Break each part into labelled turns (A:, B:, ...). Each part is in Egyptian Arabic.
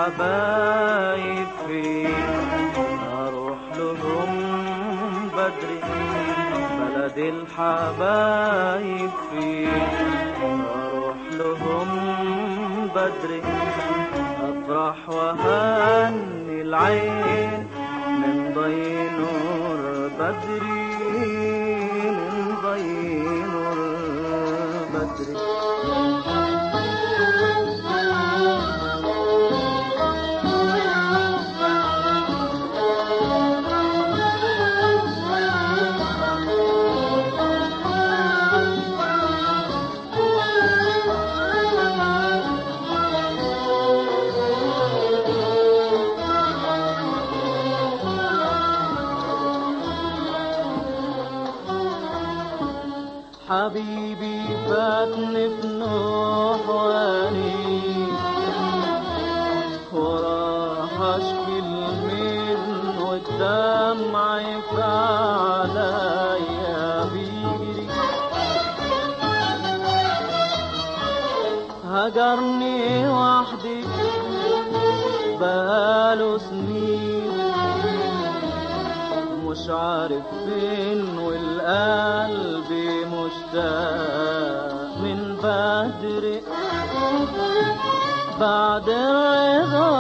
A: الحبايب فين اروح لهم بدري بلد الحبايب فين اروح لهم بدري افرح وهني العين من ضي نور بدري من ضي نور بدري حبيبي فاتني في نحواني وراح اشكي المن والدمع في عليا بيجري هجرني وحدي بقاله سنين مش عارف فين والقلب مشتاق من بدري بعد الرضا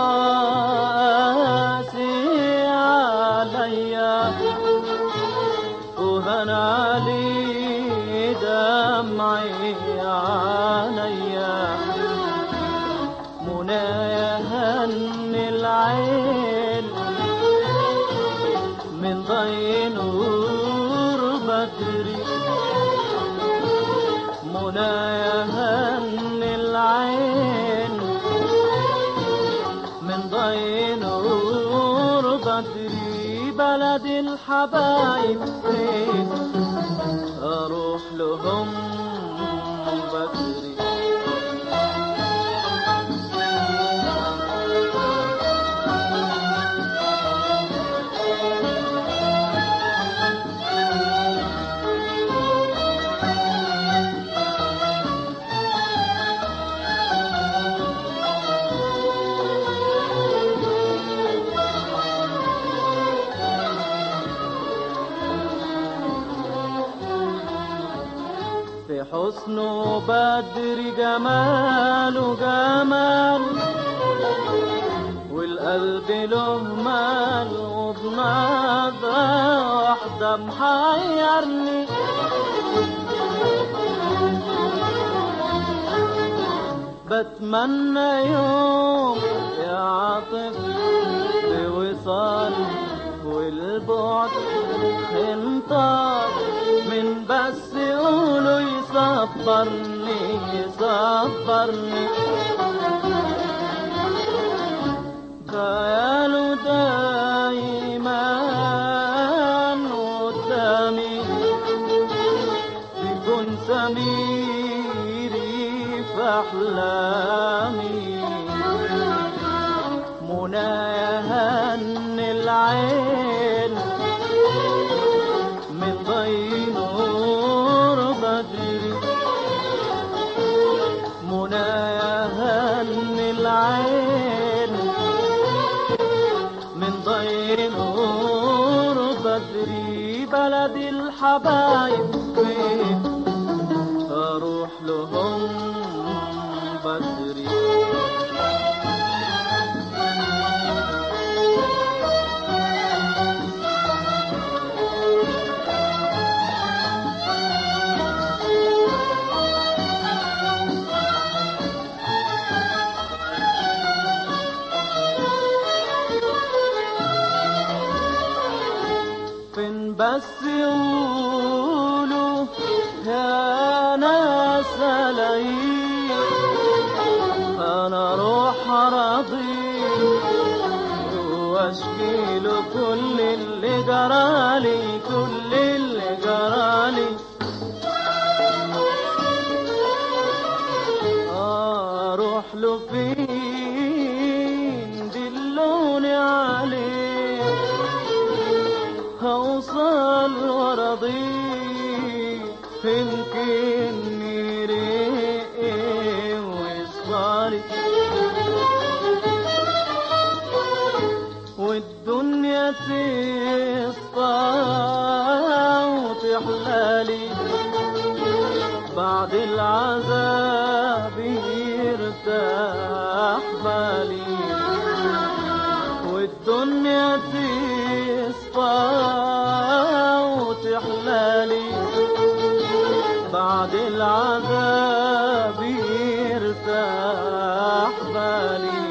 A: قاسي عليا وهن علي دمعي عليا منايا هن العين من ضي نور بدري منايا هن العين من ضي نور بدري بلد الحبايب فين اروح لهم بدري في حسنه بدر جماله جمال والقلب له مال وبنظرة واحدة محيرني بتمنى يوم يعطف بوصال والبعد انطار من بس يقولوا يصبرني يصبرني خياله دايما قدامي يكون سميري في أحلامي منايا هن العين من ضي نور بدري منايا هن العين من ضي نور بدري بلد الحبايب فين اروح لهم بدري فين بس يقولوا يا ناس الاقيك انا اروح ارضي واشكي له كل اللي جرالي كل اللي جرالي اروح له فين دلوني عليه هوصل ورضي يمكن يريق ويصفاري بعد العذاب يرتاح بالي والدنيا تصفى وتحلالي بعد العذاب يرتاح بالي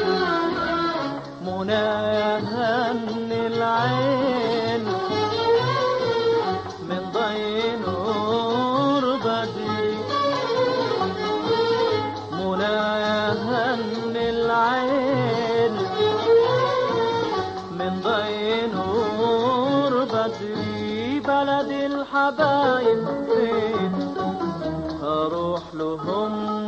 A: منايا هن العين من ضي نور بدري منايا هن العين من ضي نور بدري بلد الحبايب فين اروح لهم